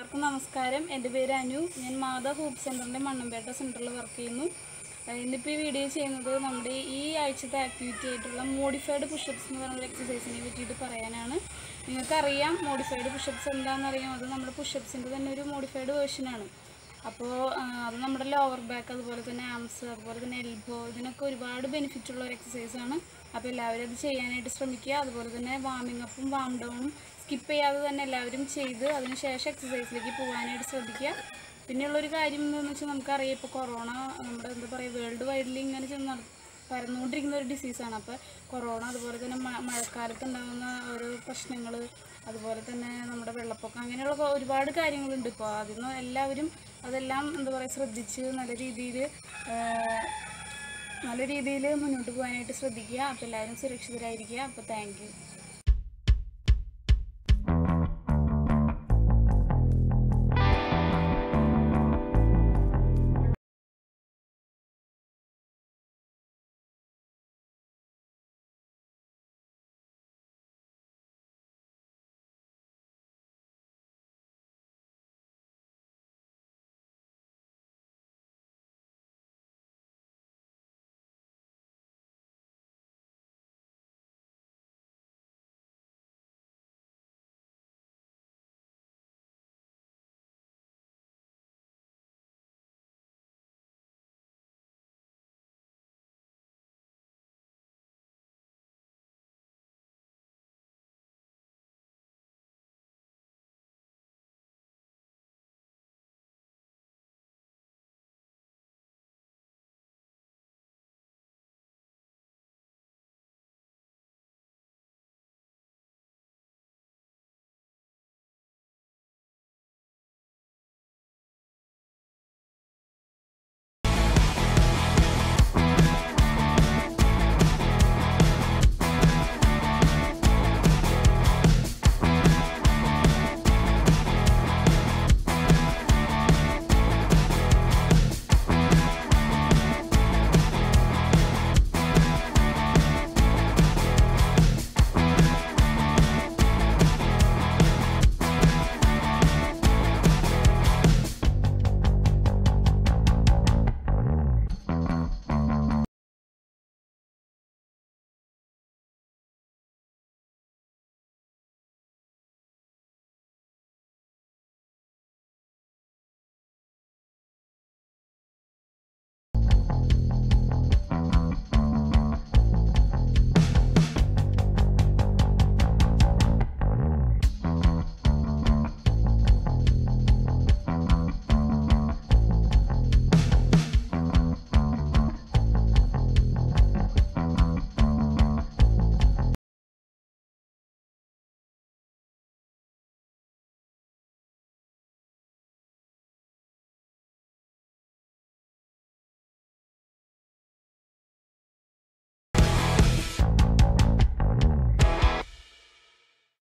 എല്ലാവർക്കും നമസ്കാരം എൻ്റെ പേര് അനു ഞാൻ മാത ഹൂപ്പ് സെൻറ്ററിൻ്റെ മണ്ണമ്പേട്ട സെൻറ്ററിൽ വർക്ക് ചെയ്യുന്നു ഏഹ് ഇന്നിപ്പോൾ ഈ വീഡിയോ ചെയ്യുന്നത് നമ്മുടെ ഈ ആഴ്ചത്തെ ആക്ടിവിറ്റി ആയിട്ടുള്ള മോഡിഫൈഡ് പുഷപ്സ് എന്ന് പറയുന്ന എക്സസൈസിനെ പറ്റിയിട്ട് പറയാനാണ് നിങ്ങൾക്കറിയാം മോഡിഫൈഡ് പുഷപ്സ് എന്താണെന്ന് അറിയാം അത് നമ്മുടെ പുഷപ്സിൻ്റെ തന്നെ ഒരു മോഡിഫൈഡ് വേർഷനാണ് അപ്പോൾ അത് നമ്മുടെ ലോവർ ബാക്ക് അതുപോലെ തന്നെ ആംസ് അതുപോലെ തന്നെ എൽബോ ഇതിനൊക്കെ ഒരുപാട് ബെനിഫിറ്റ് ഉള്ള ഒരു എക്സസൈസാണ് അപ്പോൾ എല്ലാവരും അത് ചെയ്യാനായിട്ട് ശ്രമിക്കുക അതുപോലെ തന്നെ വാമിംഗ് അപ്പും വാം ഡൗണും സ്കിപ്പ് ചെയ്യാതെ തന്നെ എല്ലാവരും ചെയ്ത് അതിനുശേഷം എക്സസൈസിലേക്ക് പോകാനായിട്ട് ശ്രദ്ധിക്കുക പിന്നെയുള്ളൊരു കാര്യം എന്താണെന്ന് വെച്ചാൽ നമുക്കറിയാം ഇപ്പോൾ കൊറോണ നമ്മുടെ എന്താ പറയുക വേൾഡ് വൈഡിൽ ഇങ്ങനെ ചെന്ന് നട- പരന്നുകൊണ്ടിരിക്കുന്ന ഒരു ഡിസീസാണ് അപ്പോൾ കൊറോണ അതുപോലെ തന്നെ മ മഴക്കാലത്ത് ഉണ്ടാകുന്ന ഓരോ പ്രശ്നങ്ങൾ അതുപോലെ തന്നെ നമ്മുടെ വെള്ളപ്പൊക്കം അങ്ങനെയുള്ള കൊ- ഒരുപാട് കാര്യങ്ങളുണ്ട് ഇപ്പോൾ അതിന്ന് എല്ലാവരും അതെല്ലാം എന്താ പറയുക ശ്രദ്ധിച്ച് നല്ല രീതിയിൽ നല്ല രീതിയിൽ മുന്നോട്ട് പോകാനായിട്ട് ശ്രദ്ധിക്കുക അപ്പോൾ എല്ലാവരും സുരക്ഷിതരായിരിക്കുക അപ്പോൾ താങ്ക് യു